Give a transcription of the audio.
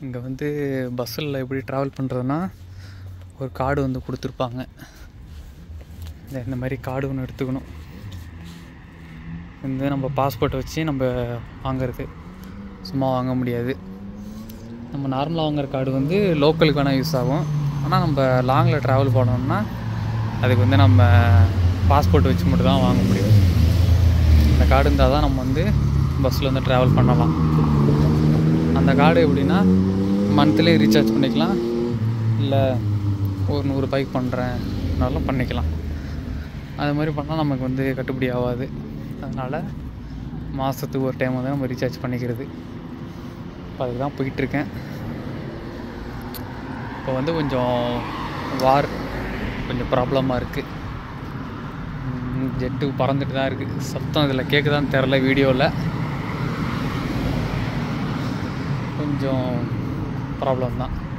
இங்கே வந்து பஸ்ஸில் எப்படி ட்ராவல் பண்ணுறதுன்னா ஒரு கார்டு வந்து கொடுத்துருப்பாங்க இந்த இந்த மாதிரி கார்டு ஒன்று எடுத்துக்கணும் வந்து நம்ம பாஸ்போர்ட் வச்சு நம்ம வாங்குறது சும்மா வாங்க முடியாது நம்ம நார்மலாக வாங்குற கார்டு வந்து லோக்கலுக்கு வேணால் யூஸ் ஆகும் ஆனால் நம்ம லாங்கில் ட்ராவல் பண்ணோம்னா அதுக்கு வந்து நம்ம பாஸ்போர்ட் வச்சு மட்டும் தான் வாங்க முடியும் இந்த கார்டு இருந்தால் தான் நம்ம வந்து பஸ்ஸில் வந்து ட்ராவல் பண்ணலாம் அந்த கார்டு எப்படின்னா மந்த்லி ரீசார்ஜ் பண்ணிக்கலாம் இல்லை ஒரு நூறு பைக் பண்ணுறேன்னாலும் பண்ணிக்கலாம் அது மாதிரி பண்ணால் நமக்கு வந்து கட்டுப்படி ஆகாது அதனால் மாதத்துக்கு ஒரு டைம் வந்து நம்ம ரீசார்ஜ் பண்ணிக்கிறது இப்போ அதுக்கு தான் போயிட்டுருக்கேன் இப்போ வந்து கொஞ்சம் வார் கொஞ்சம் ப்ராப்ளமாக இருக்குது ஜெட்டு பறந்துட்டு தான் இருக்குது சத்தம் இதில் கேட்குதான்னு தெரில வீடியோவில் கொஞ்சம் ப்ராப்ளம் தான்